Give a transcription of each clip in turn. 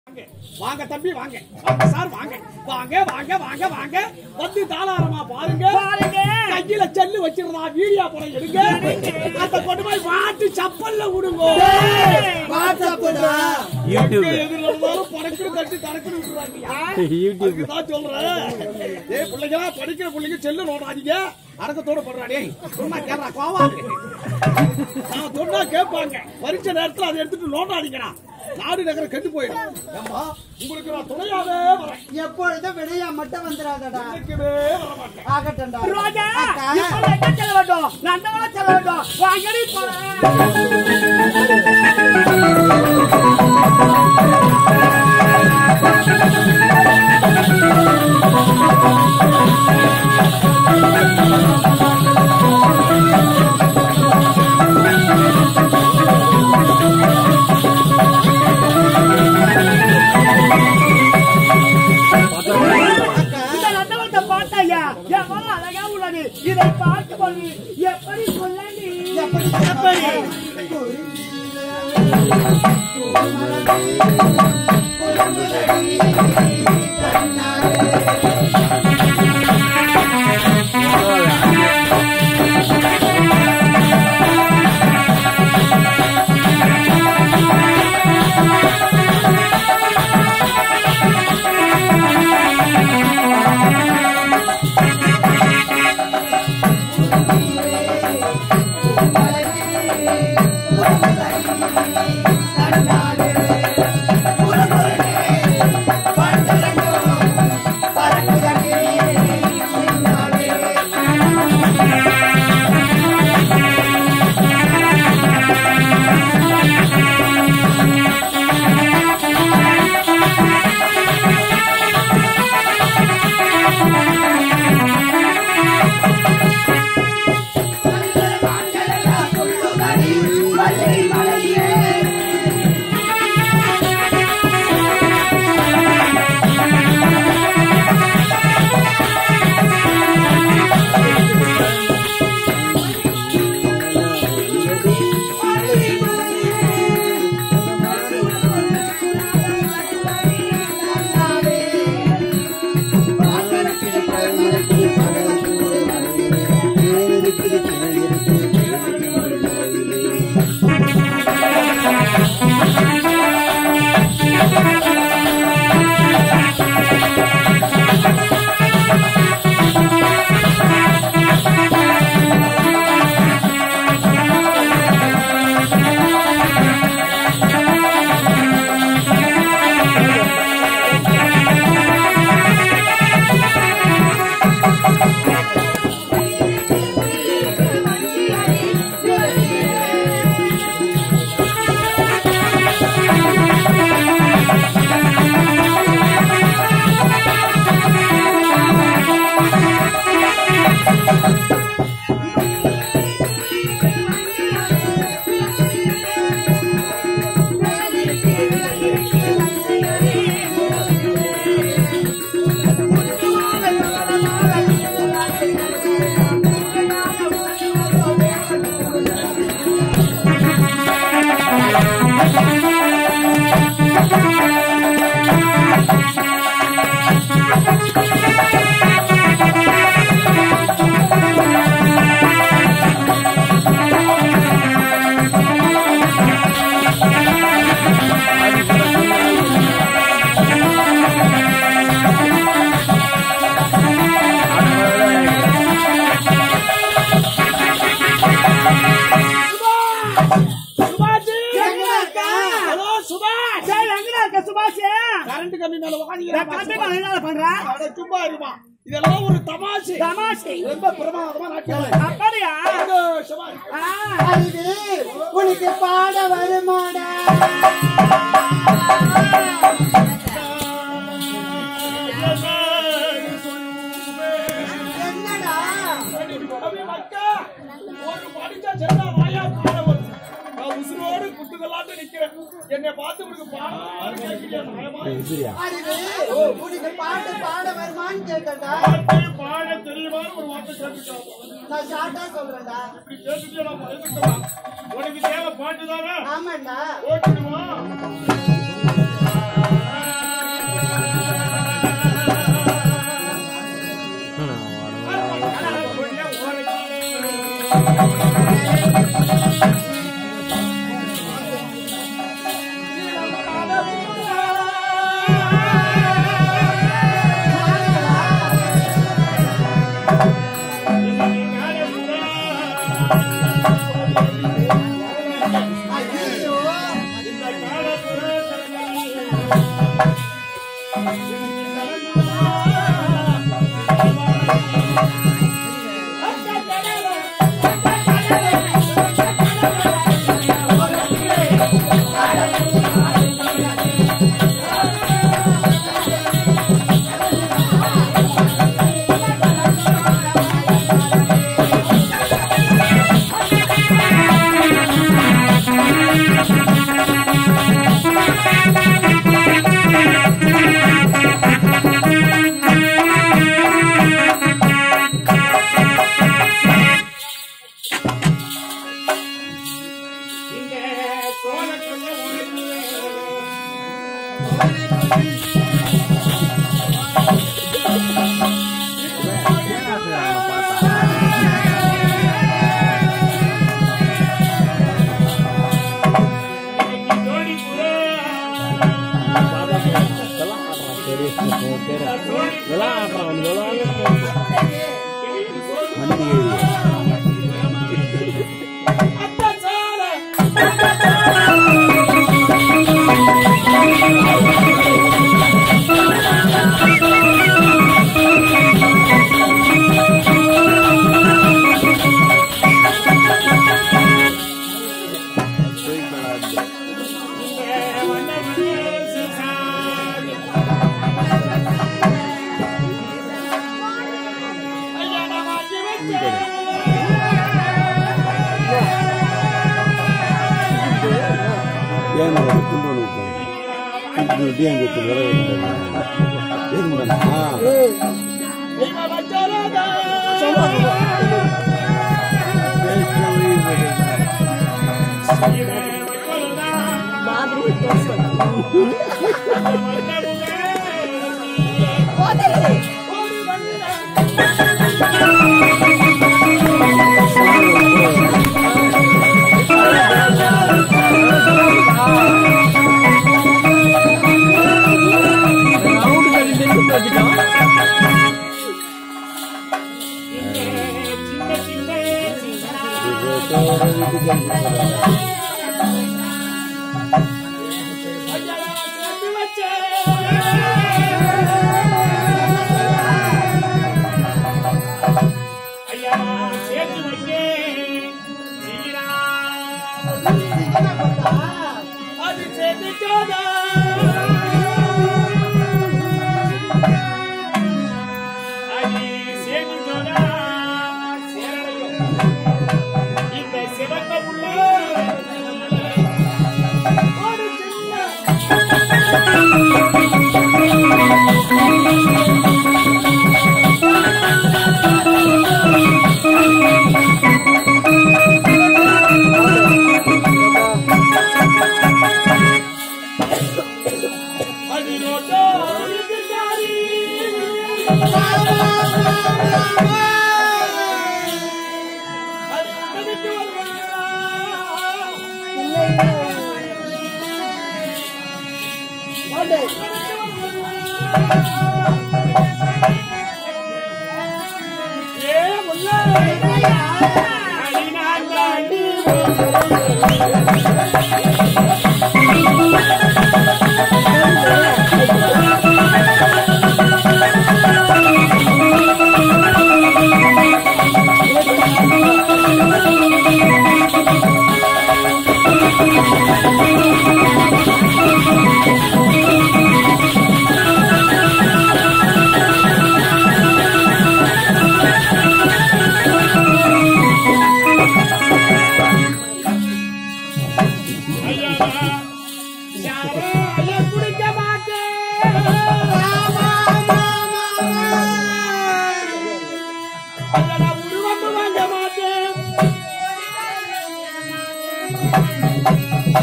வாங்க. வாங்க தம்பி வாங்க வாங்க சார் வாங்க வாங்க வாங்க வாங்க வாங்க வந்து தாளாரமா பாருங்க பாருங்க. கையில செல்லு வச்சிருந்தா வீடியோ படம் எடுங்க அத கொண்டு போய் மாட்டு சப்பல்ல விடுங்க வாட்ஸ்அப்டா எங்க எதிரில இருந்தாலும் படக்குன்னு தட்டி தடக்குன்னு விட்டுறாங்க யூடியூப் தான் சொல்றேன் ஏய் பிள்ளைங்களா படிக்கிற பிள்ளைங்க செல்லு நோடாதீங்க அடக்கத்தோட படுறா டேய் சொன்னா கேட்றா கோவா நான் சொன்னா கேட்பாங்க பரீட்சை நேரத்துல அதை எடுத்துட்டு நோண்டாதீங்கடா நாடு நகரம் கெட்டு போயிடும் ஏம்மா உங்களுக்கு நான் துணையாவே வரேன் எப்பொழுதும் விடையா மட்டும் வந்துடாதடா இன்னைக்குமே வர மாட்டேன் ஆகட்டும்டா ரோஜா அக்கா. இப்ப என்ன சொல்ல வேண்டும் நந்தவா சொல்ல வேண்டும் வாங்கடி போறேன் இந்த நந்தவத்தை பார்த்தாயா எவ்வளவு அழகா உள்ளது இதை பார்த்து கொண்டு எப்படி சொல்லி எப்படி எப்படி சுபாஷ் எங்கடா இருக்க? ஹலோ சுபாஷ் சரி எங்கடா இருக்க சுபாஷ் கரண்ட் கம்பி மேல நான் கம்பி மேல உட்காந்து என்ன பண்ற அட சும்மா இருமா இதெல்லாம் ஒரு தமாஷு தமாஷை ரொம்ப பிரமாதமா நாட்டியம் அப்படியா சுபாஷ் ஆ, அறிவு உனக்கு பாட வருமாடா என்னடா அப்படி மக்கா, ஒரு படிச்சா செத்தா வாயா பாட வரும். நான் உசுரோடு குட்டுக்கலாட்டு நிக்கிறேன். என்னை பார்த்து உனக்கு பாடம் கேட்கலையா? நியாயமா? அறிவு உனக்கு பாட்டு பாட வருமான்னு கேட்டடா பாட்டு பாட தெரியுமான்னு ஒரு வார்த்தை கேட்டுட்டாங்க. நான் ஷார்ட்டா சொல்றேன்டா இப்படி கேட்டுட்டு நான் பயந்துட்டேன். உனக்கு தேவை பாட்டு தானே ஆமாண்டா ஓட்டுடுமா ஏன் மேடம் கொண்டு வந்து இப்படி அங்கே வர ஏது மேடம் ஆ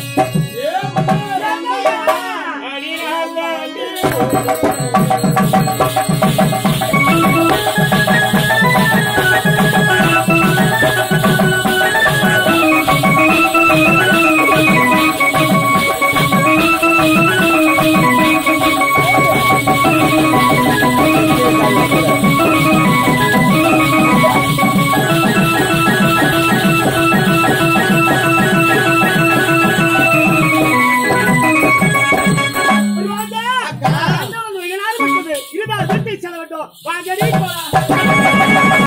அடிநாள்